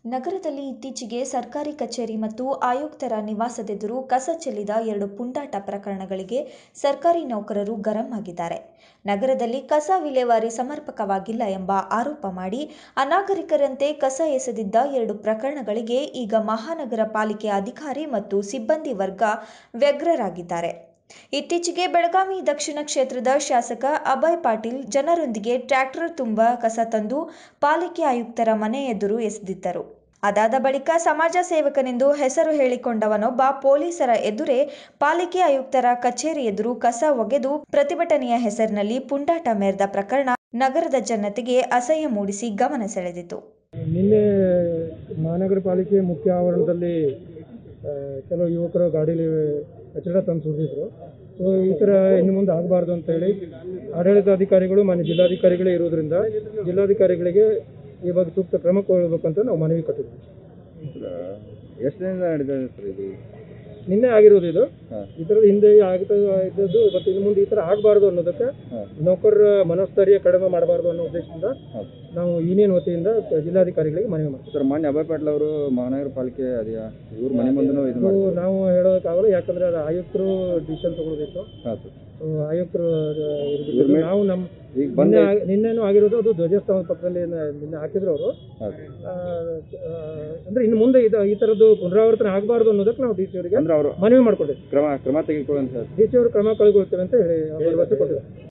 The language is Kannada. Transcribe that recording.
ನಗರದಲ್ಲಿ ಇತ್ತೀಚೆಗೆ ಸರ್ಕಾರಿ ಕಚೇರಿ ಮತ್ತು ಆಯುಕ್ತರ ನಿವಾಸದೆದುರು ಕಸ ಚೆಲ್ಲಿದ ಎರಡು ಪುಂಡಾಟ ಪ್ರಕರಣಗಳಿಗೆ ಸರ್ಕಾರಿ ನೌಕರರು ಗರಂ ಆಗಿದ್ದಾರೆ ನಗರದಲ್ಲಿ ಕಸ ವಿಲೇವಾರಿ ಸಮರ್ಪಕವಾಗಿಲ್ಲ ಎಂಬ ಆರೋಪ ಮಾಡಿ ಅನಾಗರಿಕರಂತೆ ಕಸ ಎಸೆದಿದ್ದ ಎರಡು ಪ್ರಕರಣಗಳಿಗೆ ಈಗ ಮಹಾನಗರ ಪಾಲಿಕೆ ಅಧಿಕಾರಿ ಮತ್ತು ಸಿಬ್ಬಂದಿ ವರ್ಗ ವ್ಯಗ್ರರಾಗಿದ್ದಾರೆ ಇತ್ತೀಚೆಗೆ ಬೆಳಗಾವಿ ದಕ್ಷಿಣ ಕ್ಷೇತ್ರದ ಶಾಸಕ ಅಭಯ್ ಪಾಟೀಲ್ ಜನರೊಂದಿಗೆ ಟ್ರ್ಯಾಕ್ಟರ್ ತುಂಬ ಕಸ ತಂದು ಪಾಲಿಕೆ ಆಯುಕ್ತರ ಮನೆ ಎದುರು ಎಸೆದಿದ್ದರು ಅದಾದ ಬಳಿಕ ಸಮಾಜ ಸೇವಕನೆಂದು ಹೆಸರು ಹೇಳಿಕೊಂಡವನೊಬ್ಬ ಪೊಲೀಸರ ಎದುರೇ ಪಾಲಿಕೆ ಆಯುಕ್ತರ ಕಚೇರಿ ಎದುರು ಕಸ ಒಗೆದು ಪ್ರತಿಭಟನೆಯ ಹೆಸರಿನಲ್ಲಿ ಪುಂಡಾಟ ಮೆರೆದ ಪ್ರಕರಣ ನಗರದ ಜನತೆಗೆ ಅಸಹ್ಯ ಮೂಡಿಸಿ ಗಮನ ಸೆಳೆದಿತು ನಿನ್ನೆ ಮಹಾನಗರ ಪಾಲಿಕೆ ಮುಖ್ಯ ಆವರಣದಲ್ಲಿ ಆ, ಕೆಲವು ಯುವಕರು ಗಾಡೀಲಿ ಕಚಡ ತಂದು ಸುರಿದಿದ್ರು ಸೊ ಈ ಥರ ಇನ್ನು ಮುಂದೆ ಆಗಬಾರ್ದು ಅಂತೇಳಿ ಆಡಳಿತಾಧಿಕಾರಿಗಳು ಮಾನ್ಯ ಜಿಲ್ಲಾಧಿಕಾರಿಗಳೇ ಇರೋದ್ರಿಂದ ಜಿಲ್ಲಾಧಿಕಾರಿಗಳಿಗೆ ಈ ಬಗ್ಗೆ ಸೂಕ್ತ ಕ್ರಮ ಕೊಡಬೇಕಂತ ನಾವು ಮನವಿ ಕೊಟ್ಟಿದ್ವಿ ಎಷ್ಟು ದಿನದಿಂದ ನಡೀತದೆ ಸರ್ ಇದು ನಿನ್ನೆ ಆಗಿರೋದು ಇದು ಹಾಂ. ಈ ಥರದ ಹಿಂದೆ ಆಗ್ತಾ ಇದ್ದದ್ದು ಮತ್ತು ಇನ್ನು ಮುಂದೆ ಈ ಥರ ಆಗಬಾರ್ದು ಅನ್ನೋದಕ್ಕೆ ಹಾಂ. ನೌಕರರ ಮನೋಸ್ಥೈರ್ಯ ಕಡಿಮೆ ಮಾಡಬಾರ್ದು ಅನ್ನೋ ಉದ್ದೇಶದಿಂದ ಹೌದು. ನಾವು ಯೂನಿಯನ್ ವತಿಯಿಂದ ಜಿಲ್ಲಾಧಿಕಾರಿಗಳಿಗೆ ಮನವಿ ಮಾಡ್ತೀವಿ ಸರ್ ಮಾನ್ಯ ಅಭಯ್ ಪಾಟೀಲ್ ಅವರು ಮಹಾನಗರ ಪಾಲಿಕೆ ಅದೆಯಾ ಇವ್ರ ಮನೆ ಮುಂದೆನೂ ಇದು ಅದು ಮಾಡಿ ನಾವು ಹೇಳೋಕ್ಕಾಗಲ್ಲ ಯಾಕಂದ್ರೆ ಅದು ಆಯುಕ್ತರು ಡಿಸಿಷನ್ ತಗೊಳ್ಬೇಕು ಹಾಂ ಸರ್ ಸೊ ಆಯುಕ್ತರು ಅದು ಇರ್ಬೇಕು. ಇವ್ರ ಮೇಲೆ- ನಾವು ನಮ್ಮ ಈಗ ನಿನ್ನೆ ಬಂದೆ ಆಗಿ- ನಿನ್ನೆನೂ ಆಗಿರೋದು ಅದು ಧ್ವಜಸ್ತಂಭದ ಪಕ್ಕದಲ್ಲಿ ನ- ನಿನ್ನೆ ಹಾಕಿದ್ರು ಅವರು ಹಾಂ ಸರ್ ಅಂದ್ರೆ ಇನ್ನು ಮುಂದೆ ಇದು ಈ ಥರದ್ದು ಪುನರಾವರ್ತನೆ ಆಗಬಾರ್ದು ಅನ್ನೋದಕ್ಕೆ ನಾವು ಡಿ ಸಿ ಅವರಿಗೆ ಅಂದ್ರೆ ಅವರು ಮನವಿ ಮಾಡ್ಕೊಂಡಿದ್ವಿ ಕ್ರಮ ಕ್ರಮ ತೆಗೆದುಕೊಳ್ಳಿ ಅಂತ ಹೇಳ್ತಾರೆ ಡಿ ಸಿ ಅವರು ಕ್ರಮ ಕೈಗೊಳ್ತೇವೆ ಅಂತ ಹೇಳಿ ಭರವಸೆ ಕೊಟ್ಟಿದ್ದಾರೆ